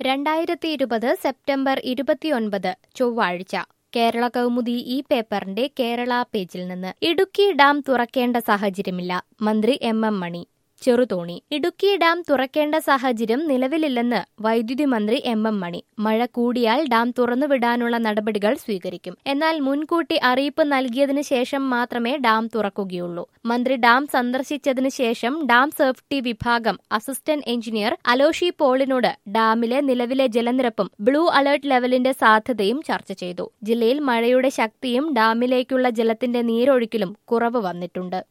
രണ്ടായിരത്തി ഇരുപത് സെപ്റ്റംബർ ഇരുപത്തിയൊൻപത് ചൊവ്വാഴ്ച കേരള കൗമുദി ഈ പേപ്പറിന്റെ കേരള പേജിൽ നിന്ന് ഇടുക്കി ഡാം തുറക്കേണ്ട സാഹചര്യമില്ല മന്ത്രി M M Mani Cheruthoni Idukki dam തുറക്കേണ്ട സാഹചര്യം നിലവിലില്ലെന്ന് വൈദ്യുതി മന്ത്രി എം എം മണി മഴ കൂടിയാൽ ഡാം തുറന്നുവിടാനുള്ള നടപടികൾ സ്വീകരിക്കും എന്നാൽ മുൻകൂട്ടി അറിയിപ്പ് നൽകിയതിനു ശേഷം മാത്രമേ ഡാം തുറക്കുകയുള്ളൂ മന്ത്രി ഡാം സന്ദർശിച്ചതിനു ശേഷം ഡാം സേഫ്റ്റി വിഭാഗം അസിസ്റ്റന്റ് എഞ്ചിനീയർ അലോഷി പോളിനോട് ഡാമിലെ നിലവിലെ ജലനിരപ്പും ബ്ലൂ അലർട്ട് ലെവലിന്റെ സാധ്യതയും ചർച്ച ചെയ്തു ജില്ലയിൽ മഴയുടെ ശക്തിയും ഡാമിലേക്കുള്ള ജലത്തിന്റെ നീരൊഴുക്കിലും കുറവ് വന്നിട്ടുണ്ട്